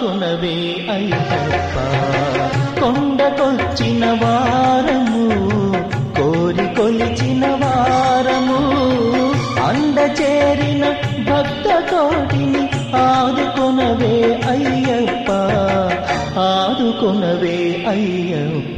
ఆదుకునవే అయ్యప్ప కొండకొచ్చిన వారము కోరి కొలిచిన వారము అండ చేరిన భక్త కోటిని ఆదుకునవే అయ్యప్ప ఆదుకునవే అయ్యప్ప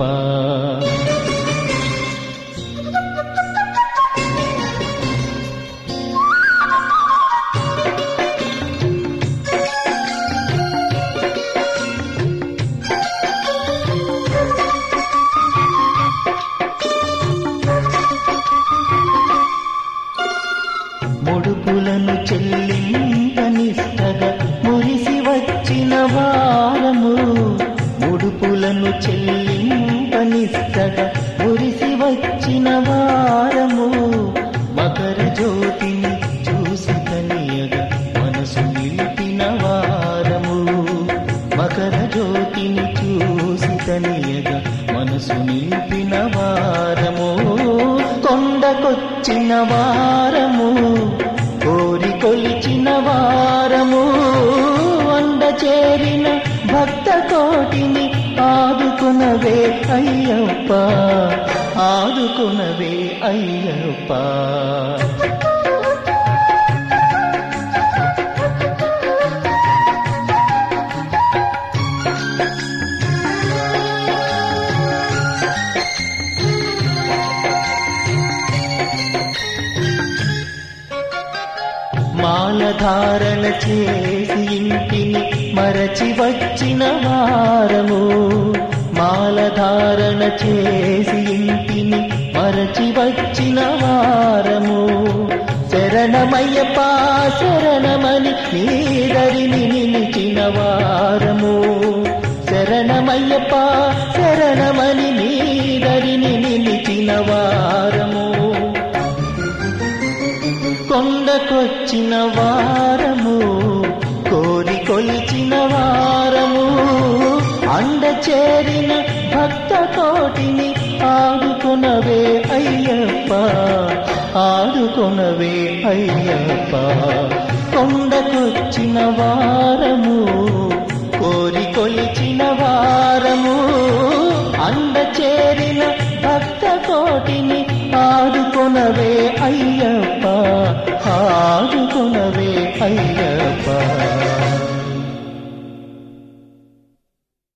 ముడుపులను చెల్లింపనిస్తగా మురిసి వచ్చిన వారము ముడుపులను చెల్లింపనిస్తగా మురిసి వచ్చిన వారము మకర జ్యోతిని చూసి కనియగా మనసు నిలిపిన వారము మకర జ్యోతిని చూసి కనియగా మనసు నిలిపిన వారము కొండకొచ్చిన వారము కోరి కొలిచిన వారము అండ చేరిన భక్త కోటిని ఆదుకునవే అయ్యప్ప ఆదుకునవే అయ్యప్ప మాలధారణ చేసి ఇంటిని మరచి వచ్చిన వారము మాలధారణ చేసి ఇంటిని మరచి వచ్చిన వారము శరణమయ్యప్ప శరణమని నీదరిని నిలిచిన వారము శరణమయ్యప్ప శరణమని నీదరిని నిలిచిన వారము కొండకొచ్చిన వారము కోరి కొలిచిన వారము అండ చేరిన భక్త కోటిని ఆదుకునవే అయ్యప్ప ఆదుకునవే అయ్యప్ప కొండకొచ్చిన వారము కోరి కొలిచిన వారము అండ చేరిన భక్త కోటిని ఆదుకొనవే అయ్యప్ప ఆదుకొనవే అయ్యప్ప